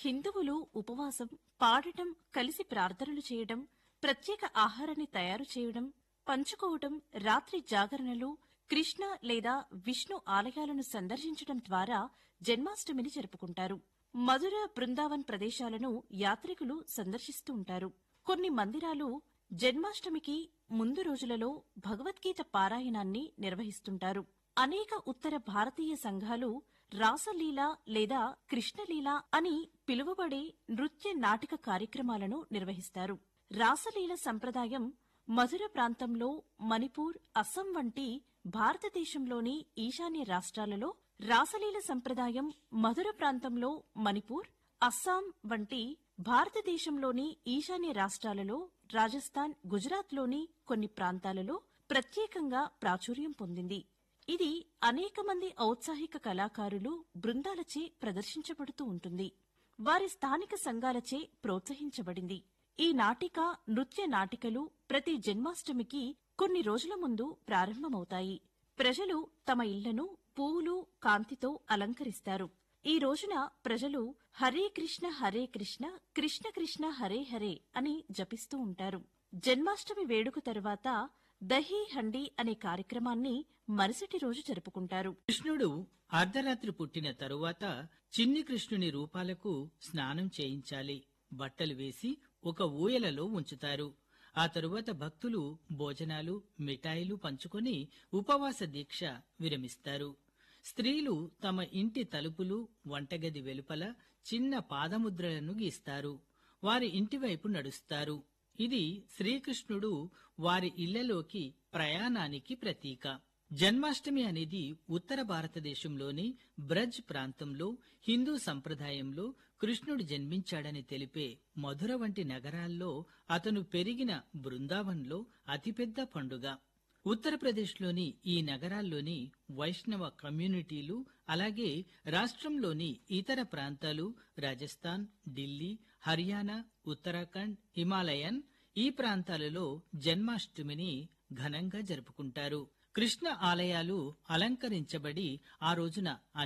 హిందువులు ఉపవాసం పాడటం కలిసి ప్రార్థనలు చేయడం ప్రత్యేక ఆహారాన్ని తయారు చేయడం పంచుకోవటం రాత్రి జాగరణలు కృష్ణ లేదా విష్ణు ఆలయాలను సందర్శించడం ద్వారా జన్మాష్టమిని జరుపుకుంటారు మధుర బృందావన్ ప్రదేశాలను యాత్రికులు సందర్శిస్తూ ఉంటారు కొన్ని మందిరాలు జన్మాష్టమికి ముందు రోజులలో భగవద్గీత పారాయణాన్ని నిర్వహిస్తుంటారు అనేక ఉత్తర భారతీయ సంఘాలు రాసలీల లేదా కృష్ణలీల అని పిలువబడే నృత్య నాటక కార్యక్రమాలను నిర్వహిస్తారు రాసలీల సంప్రదాయం మధుర ప్రాంతంలో మణిపూర్ అస్సాం వంటి భారతదేశంలోని ఈశాన్య రాష్ట్రాలలో రాసలీల సంప్రదాయం మధుర ప్రాంతంలో మణిపూర్ అస్సాం వంటి భారతదేశంలోని ఈశాన్య రాష్ట్రాలలో రాజస్థాన్ గుజరాత్లోని కొన్ని ప్రాంతాలలో ప్రత్యేకంగా ప్రాచుర్యం పొందింది ఇది అనేక మంది ఔత్సాహిక కళాకారులు బృందాలచే ప్రదర్శించబడుతూ ఉంటుంది వారి స్థానిక సంఘాలచే ప్రోత్సహించబడింది ఈ నాటిక నృత్య నాటికలు ప్రతి జన్మాష్టమికి కొన్ని రోజుల ముందు ప్రారంభమవుతాయి ప్రజలు తమ ఇళ్లను పువ్వులు కాంతితో అలంకరిస్తారు ఈ రోజున ప్రజలు హరే కృష్ణ హరే కృష్ణ కృష్ణ కృష్ణ హరే హరే అని జపిస్తూ ఉంటారు జన్మాష్టమి వేడుక తరువాత దహీ హండీ అనే కార్యక్రమాన్ని మరుసటి రోజు జరుపుకుంటారు కృష్ణుడు అర్ధరాత్రి పుట్టిన తరువాత చిన్ని కృష్ణుని రూపాలకు స్నానం చేయించాలి బట్టలు వేసి ఒక ఊయలలో ఉంచుతారు ఆ తరువాత భక్తులు భోజనాలు మిఠాయిలు పంచుకొని ఉపవాస దీక్ష విరమిస్తారు స్త్రీలు తమ ఇంటి తలుపులు వంటగది వెలుపల చిన్న పాదముద్రలను గీస్తారు వారి ఇంటివైపు నడుస్తారు ఇది శ్రీకృష్ణుడు వారి ఇళ్లలోకి ప్రయాణానికి ప్రతీక జన్మాష్టమి అనేది ఉత్తర భారతదేశంలోని బ్రజ్ ప్రాంతంలో హిందూ సంప్రదాయంలో కృష్ణుడు జన్మించాడని తెలిపే మధుర వంటి నగరాల్లో అతను పెరిగిన బృందావన్లో అతిపెద్ద పండుగ ఉత్తరప్రదేశ్లోని ఈ నగరాల్లోని వైష్ణవ కమ్యూనిటీలు అలాగే రాష్ట్రంలోని ఇతర ప్రాంతాలు రాజస్థాన్ ఢిల్లీ హర్యానా ఉత్తరాఖండ్ హిమాలయన్ ఈ ప్రాంతాలలో జన్మాష్టమిని ఘనంగా జరుపుకుంటారు కృష్ణ ఆలయాలు అలంకరించబడి ఆ రోజున